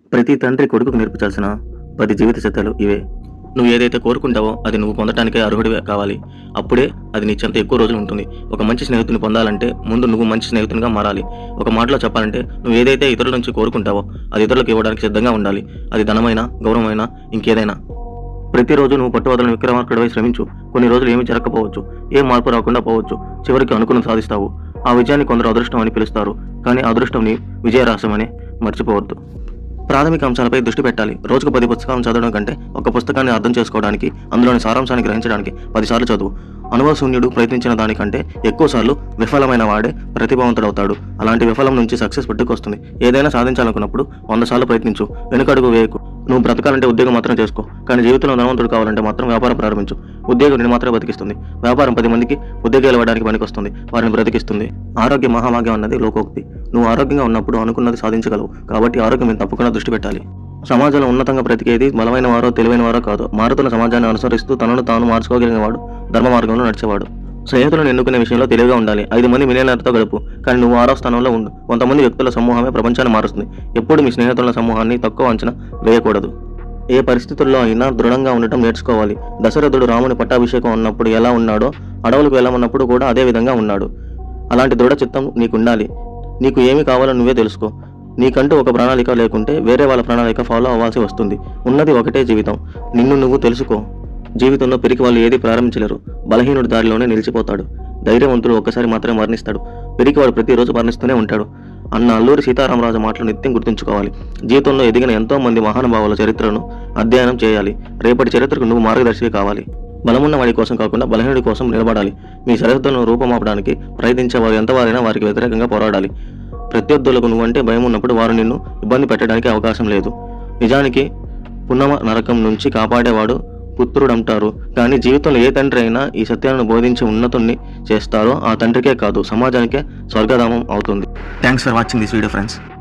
ప్రతి తండ్రి కొడుకుకు నేర్పించాల్సిన పది జీవిత సత్యాలు ఇవే నువ్వు ఏదైతే కోరుకుంటావో అది నువ్వు పొందటానికే అర్హుడివే కావాలి అప్పుడే అది నీ చెంత ఎక్కువ రోజులు ఉంటుంది ఒక మంచి స్నేహితుని పొందాలంటే ముందు నువ్వు మంచి స్నేహితునిగా మారాలి ఒక మాటలో చెప్పాలంటే నువ్వు ఏదైతే ఇతరుల నుంచి కోరుకుంటావో అది ఇతరులకు ఇవ్వడానికి సిద్ధంగా ఉండాలి అది ధనమైనా గౌరవమైనా ఇంకేదైనా ప్రతిరోజు నువ్వు పట్టువదలని విక్రమార్కుడివై శ్రమించు కొన్ని రోజులు ఏమీ జరగకపోవచ్చు ఏ మార్పు రాకుండా పోవచ్చు చివరికి అనుకుని సాధిస్తావు ఆ విజయాన్ని కొందరు అదృష్టం అని పిలుస్తారు కానీ ఆ అదృష్టంని విజయరహస్యమని మర్చిపోవద్దు ప్రాథమిక అంశాలపై దృష్టి పెట్టాలి రోజుకు పది పుస్తకాలను చదవడం కంటే ఒక పుస్తకాన్ని అర్థం చేసుకోవడానికి అందులోని సారాంశాన్ని గ్రహించడానికి పదిసార్లు చదువు అనుభవశూన్యుడు ప్రయత్నించిన దానికంటే ఎక్కువసార్లు విఫలమైన వాడే ప్రతిభావంతుడవుతాడు అలాంటి విఫలం నుంచి సక్సెస్ పుట్టుకొస్తుంది ఏదైనా సాధించాలనుకున్నప్పుడు వంద సార్లు ప్రయత్నించు వెనుకడుగు వేయకు నువ్వు బ్రతకాలంటే ఉద్యోగం మాత్రం చేసుకో కానీ జీవితంలో ధనవంతుడు కావాలంటే మాత్రం వ్యాపారం ప్రారంభించు ఉద్యోగం నేను మాత్రమే బతికిస్తుంది వ్యాపారం పది మందికి ఉద్యోగాలు ఇవ్వడానికి పనికొస్తుంది వారిని బ్రతికిస్తుంది ఆరోగ్య మహాభాగ్యం అన్నది లోకోక్తి నువ్వు ఆరోగ్యంగా ఉన్నప్పుడు అనుకున్నది సాధించగలవు కాబట్టి ఆరోగ్యం మీద తప్పకుండా దృష్టి పెట్టాలి సమాజంలో ఉన్నతంగా బ్రతికేది బలమైన వారో తెలివైన వారో కాదు మారుతున్న సమాజాన్ని అనుసరిస్తూ తనను తాను మార్చుకోగలిగిన వాడు ధర్మ మార్గంలో నడిచేవాడు స్నేహితులను ఎన్నుకునే విషయంలో తెలివిగా ఉండాలి ఐదు మంది మిలియనర్తో గడుపు కానీ నువ్వు ఆరో స్థానంలో ఉండు కొంతమంది వ్యక్తుల సమూహమే ప్రపంచాన్ని మారుస్తుంది ఎప్పుడు మీ స్నేహితుల సమూహాన్ని తక్కువ అంచనా వేయకూడదు ఏ పరిస్థితుల్లో అయినా దృఢంగా ఉండటం నేర్చుకోవాలి దశరథుడు రాముని పట్టాభిషేకం ఉన్నప్పుడు ఎలా ఉన్నాడో అడవులకు వెళ్ళమన్నప్పుడు కూడా అదే విధంగా ఉన్నాడు అలాంటి దృఢ చిత్తం నీకుండాలి నీకు ఏమి కావాలో నువ్వే తెలుసుకో నీకంటూ ఒక ప్రణాళిక లేకుంటే వేరే వాళ్ళ ప్రణాళిక ఫాలో అవ్వాల్సి వస్తుంది ఉన్నది ఒకటే జీవితం నిన్ను నువ్వు తెలుసుకో జీవితంలో పెరిగి వాళ్ళు ఏది ప్రారంభించలేరు బలహీనుడి దారిలోనే నిలిచిపోతాడు ధైర్యవంతుడు ఒక్కసారి మాత్రమే మరణిస్తాడు పెరిగివాడు ప్రతిరోజు మరణిస్తూనే ఉంటాడు అన్న అల్లూరి సీతారామరాజు మాటలు నిత్యం గుర్తుంచుకోవాలి జీవితంలో ఎదిగిన ఎంతో మంది మహానుభావుల చరిత్రను అధ్యయనం చేయాలి రేపటి చరిత్రకు నువ్వు మార్గదర్శివి కావాలి బలమున్న వాడి కోసం కాకుండా బలహీనుడి కోసం నిలబడాలి మీ సరిహద్దులను రూపమాపడానికి ప్రయత్నించే వారు ఎంతవారైనా వారికి వ్యతిరేకంగా పోరాడాలి ప్రత్యర్థులకు నువ్వంటే భయం ఉన్నప్పుడు వారు నిన్ను ఇబ్బంది పెట్టడానికి అవకాశం లేదు నిజానికి పున్నమ నరకం నుంచి కాపాడేవాడు పుత్రుడంటారు కానీ జీవితంలో ఏ తండ్రి అయినా ఈ సత్యాలను బోధించి ఉన్నతుణ్ణి చేస్తారో ఆ తండ్రికే కాదు సమాజానికే స్వర్గధామం అవుతుంది thanks for watching this video friends